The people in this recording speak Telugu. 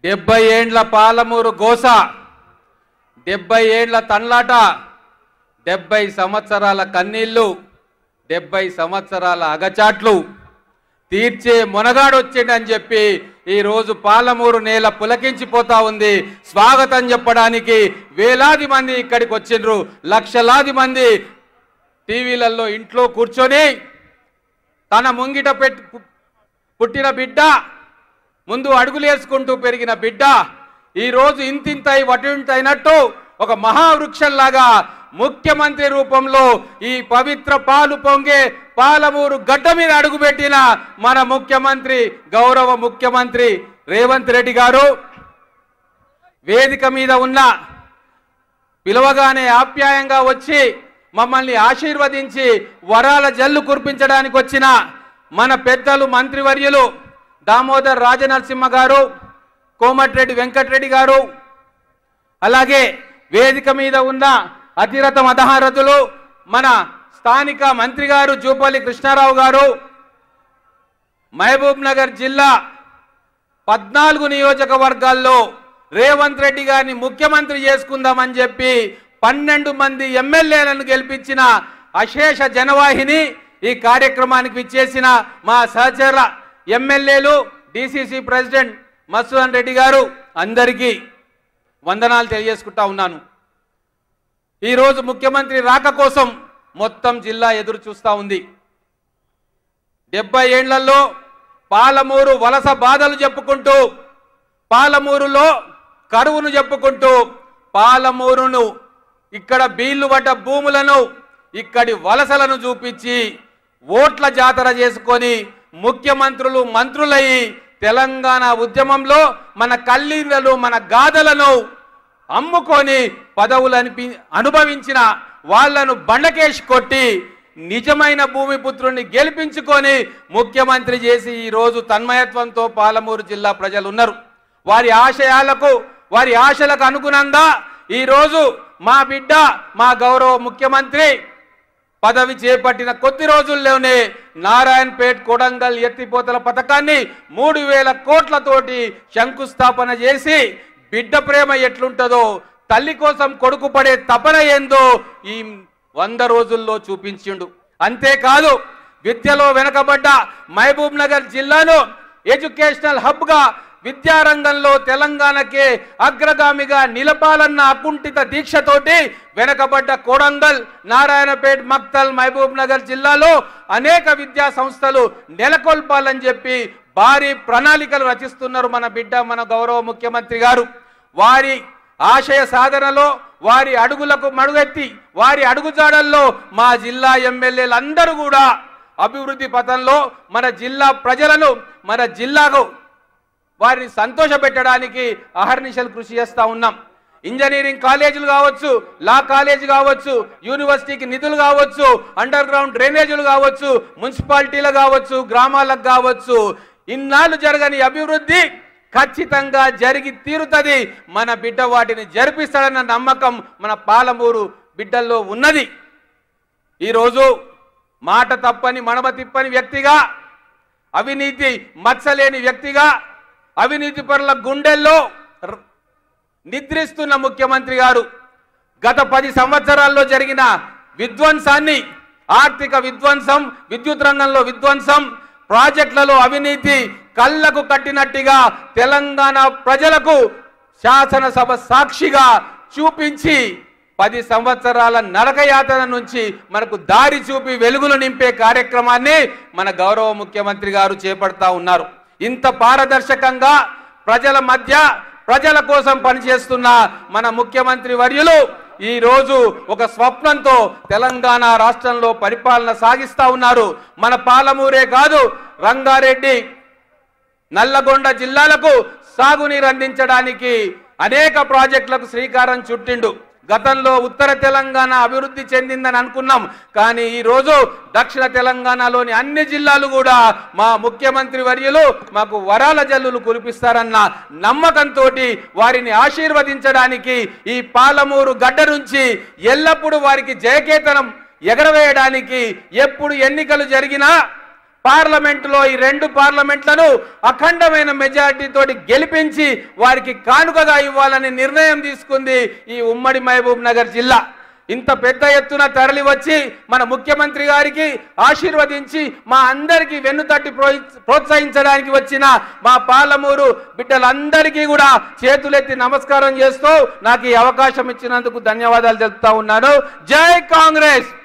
డెబ్బై ఏండ్ల పాలమూరు గోస డెబ్బై ఏండ్ల తన్లాట డెబ్బై సంవత్సరాల కన్నీళ్లు డెబ్బై సంవత్సరాల అగచాట్లు తీర్చే మొనగాడొచ్చిండని చెప్పి ఈరోజు పాలమూరు నేల పులకించిపోతా ఉంది స్వాగతం చెప్పడానికి వేలాది మంది ఇక్కడికి వచ్చిండ్రు లక్షలాది మంది టీవీలలో ఇంట్లో కూర్చొని తన ముంగిట పెట్టు పుట్టిన బిడ్డ ముందు అడుగులేసుకుంటూ పెరిగిన బిడ్డ ఈరోజు ఇంతింతై వటింతైనట్టు ఒక మహావృక్షంలాగా ముఖ్యమంత్రి రూపంలో ఈ పవిత్ర పాలు పొంగే పాలమూరు గడ్డ మీద అడుగుపెట్టిన మన ముఖ్యమంత్రి గౌరవ ముఖ్యమంత్రి రేవంత్ రెడ్డి గారు వేదిక మీద ఉన్న పిలవగానే ఆప్యాయంగా వచ్చి మమ్మల్ని ఆశీర్వదించి వరాల జల్లు కురిపించడానికి వచ్చిన మన పెద్దలు మంత్రివర్యులు దామోదర్ రాజనరసింహ గారు కోమటిరెడ్డి వెంకటరెడ్డి గారు అలాగే వేదిక మీద ఉన్న అతిరథ మదహారథులు మన స్థానిక మంత్రి గారు జూపల్లి కృష్ణారావు గారు మహబూబ్ నగర్ జిల్లా పద్నాలుగు నియోజకవర్గాల్లో రేవంత్ రెడ్డి గారిని ముఖ్యమంత్రి చేసుకుందామని చెప్పి పన్నెండు మంది ఎమ్మెల్యేలను గెలిపించిన అశేష జనవాహిని ఈ కార్యక్రమానికి విచ్చేసిన మా సహచర ఎమ్మెల్యేలు డిసిసి ప్రెసిడెంట్ మసూదన్ రెడ్డి గారు అందరికీ వందనాలు తెలియజేసుకుంటా ఉన్నాను ఈరోజు ముఖ్యమంత్రి రాక కోసం మొత్తం జిల్లా ఎదురు చూస్తూ ఉంది డెబ్బై ఏండ్లలో పాలమూరు వలస బాధలు చెప్పుకుంటూ పాలమూరులో కరువును చెప్పుకుంటూ పాలమూరును ఇక్కడ బీళ్లు పడ్డ భూములను ఇక్కడి వలసలను చూపించి ఓట్ల జాతర చేసుకొని ముఖ్యమంత్రులు మంత్రులయ్యి తెలంగాణ ఉద్యమంలో మన కల్లీలను మన గాథలను అమ్ముకొని పదవులు అనిపి అనుభవించిన వాళ్ళను బండకేసి కొట్టి నిజమైన భూమిపుత్రుణ్ణి గెలిపించుకొని ముఖ్యమంత్రి చేసి ఈ రోజు తన్మయత్వంతో పాలమూరు జిల్లా ప్రజలు ఉన్నారు వారి ఆశయాలకు వారి ఆశలకు అనుగుణంగా ఈ రోజు మా బిడ్డ మా గౌరవ ముఖ్యమంత్రి పదవి చేపట్టిన కొద్ది రోజుల్లోనే నారాయణపేట్ కొడంగల్ ఎత్తిపోతల పథకాన్ని మూడు వేల కోట్లతోటి శంకుస్థాపన చేసి బిడ్డ ప్రేమ ఎట్లుంటుందో తల్లి కోసం కొడుకు పడే తపన ఏందో ఈ వంద రోజుల్లో చూపించిండు అంతేకాదు విద్యలో వెనకబడ్డ మహబూబ్ నగర్ జిల్లాను ఎడ్యుకేషనల్ హబ్గా విద్యారంగంలో తెలంగాణకే అగ్రగామిగా నిలపాలన్న అకుంఠిత దీక్షతోటి వెనకబడ్డ కోడంగల్ నారాయణపేట్ మక్తల్ మహబూబ్ నగర్ జిల్లాలో అనేక విద్యా సంస్థలు నెలకొల్పాలని చెప్పి భారీ ప్రణాళికలు రచిస్తున్నారు మన బిడ్డ మన గౌరవ ముఖ్యమంత్రి గారు వారి ఆశయ సాధనలో వారి అడుగులకు మడుగెత్తి వారి అడుగుజాడల్లో మా జిల్లా ఎమ్మెల్యేలు అందరూ కూడా అభివృద్ధి పథంలో మన జిల్లా ప్రజలను మన జిల్లాకు వారిని సంతోషపెట్టడానికి అహర్నిశలు కృషి చేస్తూ ఉన్నాం ఇంజనీరింగ్ కాలేజీలు కావచ్చు లా కాలేజ్ కావచ్చు యూనివర్సిటీకి నిధులు కావచ్చు అండర్ గ్రౌండ్ డ్రైనేజీలు కావచ్చు మున్సిపాలిటీలు కావచ్చు గ్రామాలకు కావచ్చు ఇన్నాళ్ళు జరగని అభివృద్ధి ఖచ్చితంగా జరిగి తీరుతుంది మన బిడ్డ వాటిని జరిపిస్తాడన్న నమ్మకం మన పాలమూరు బిడ్డల్లో ఉన్నది ఈరోజు మాట తప్పని మడమ తిప్పని వ్యక్తిగా అవినీతి మచ్చలేని వ్యక్తిగా అవినీతి పరుల గుండెల్లో ర- నిద్రిస్తున్న ముఖ్యమంత్రి గారు గత పది సంవత్సరాల్లో జరిగిన విధ్వంసాన్ని ఆర్థిక విధ్వంసం విద్యుత్ రంగంలో విధ్వంసం ప్రాజెక్టులలో అవినీతి కళ్ళకు కట్టినట్టుగా తెలంగాణ ప్రజలకు శాసనసభ సాక్షిగా చూపించి పది సంవత్సరాల నరకయాతన నుంచి మనకు దారి చూపి వెలుగులు నింపే కార్యక్రమాన్ని మన గౌరవ ముఖ్యమంత్రి గారు చేపడతా ఉన్నారు ఇంత పారదర్శకంగా ప్రజల మధ్య ప్రజల కోసం పనిచేస్తున్న మన ముఖ్యమంత్రి వర్యులు ఈ రోజు ఒక స్వప్నంతో తెలంగాణ రాష్ట్రంలో పరిపాలన సాగిస్తా ఉన్నారు మన పాలమూరే కాదు రంగారెడ్డి నల్లగొండ జిల్లాలకు సాగునీరు అందించడానికి అనేక ప్రాజెక్టులకు శ్రీకారం చుట్టిండు గతంలో ఉత్తర తెలంగాణ అభివృద్ధి చెందిందని అనుకున్నాం కానీ ఈ రోజు దక్షిణ తెలంగాణలోని అన్ని జిల్లాలు కూడా మా ముఖ్యమంత్రి వర్యులు మాకు వరాల జల్లులు కురిపిస్తారన్న నమ్మకంతో వారిని ఆశీర్వదించడానికి ఈ పాలమూరు గడ్డ నుంచి ఎల్లప్పుడూ వారికి జయకేతనం ఎగరవేయడానికి ఎప్పుడు ఎన్నికలు జరిగినా పార్లమెంటులో ఈ రెండు పార్లమెంట్లను అఖండమైన మెజారిటీ తోటి గెలిపించి వారికి కానుకగా ఇవ్వాలని నిర్ణయం తీసుకుంది ఈ ఉమ్మడి మహబూబ్ నగర్ జిల్లా ఇంత పెద్ద ఎత్తున తరలి వచ్చి మన ముఖ్యమంత్రి గారికి ఆశీర్వదించి మా అందరికీ వెన్నుతట్టి ప్రోత్స- ప్రోత్సహించడానికి వచ్చిన మా పాలమూరు బిడ్డలందరికీ కూడా చేతులెత్తి నమస్కారం చేస్తూ నాకు ఈ అవకాశం ఇచ్చినందుకు ధన్యవాదాలు తెలుపుతా ఉన్నాను జై కాంగ్రెస్